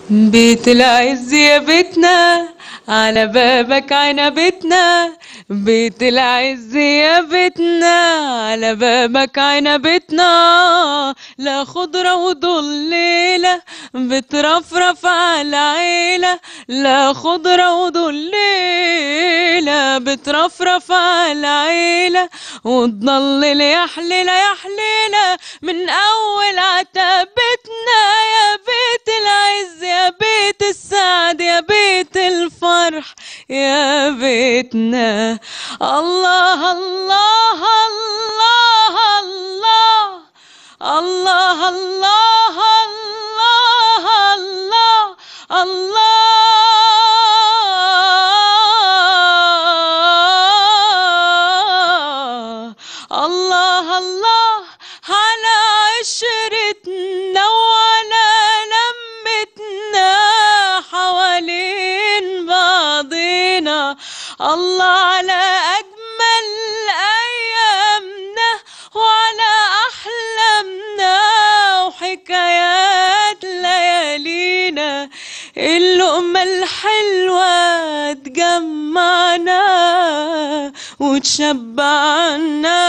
بيت العز يا بيتنا على بابك عنبتنا بيت العز يا بيتنا على بابك عنبتنا لا خضرة وضليلة بترفرف على العيلة لا خضرة وضليلة بترفرف على العيلة وتضلل يا حليلة يا حليلة من أول عتبتنا يا بيت العز يا بيت السعد يا بيت الفرح يا بيتنا الله الله الله الله الله الله الله الله الله الله الله على عشرتنا وعلى لمتنا حوالين بعضنا الله على أجمل أيامنا وعلى أحلامنا وحكايات ليالينا اللقمة الحلوة تجمعنا وتشبعنا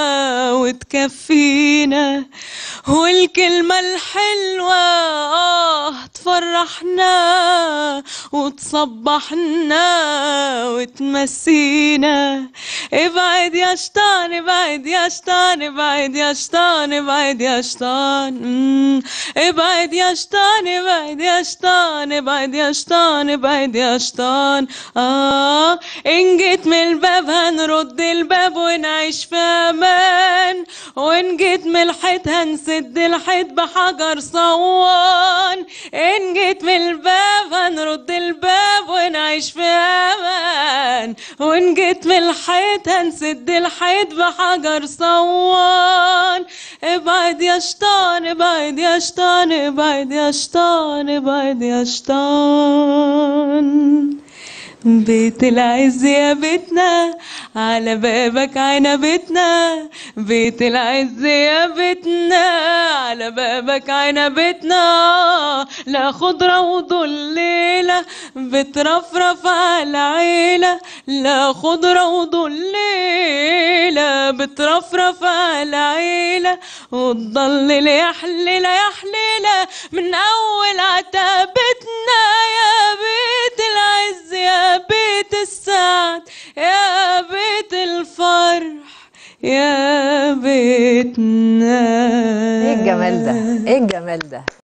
وتكفينا والكلمة الحلوة آه تفرحنا وتصبحنا وتمسينا ابعد يا شيطان ابعد يا شيطان ابعد يا شيطان ابعد يا شيطان مم. ابعد يا شيطان ابعد يا شيطان ابعد يا شيطان ابعد يا شيطان اه ان جيت من الباب هنرد الباب ونعيش في امان وان جيت من الحيط هنسد الحيط بحجر صوان ان جيت من الباب هنرد الباب ونعيش في امان وان جيت من الحيط هنسد الحيط بحجر صوان ابعد يا شيطان ابعد يا شيطان ابعد يا شيطان ابعد يا شيطان بيت العز يا بيتنا على بابك عنبتنا بيت العز يا بيتنا على بابك عنبتنا لا خضرة وضليلة بترفرف على العيلة لا خضرة وضليلة بترفرف على العيلة وتضلل يا حليلة يا حليلة من أول عتبتنا يا بيت العز يا بيت السعد يا بيت الفرح يا بيتنا ايه الجمال ده ايه الجمال ده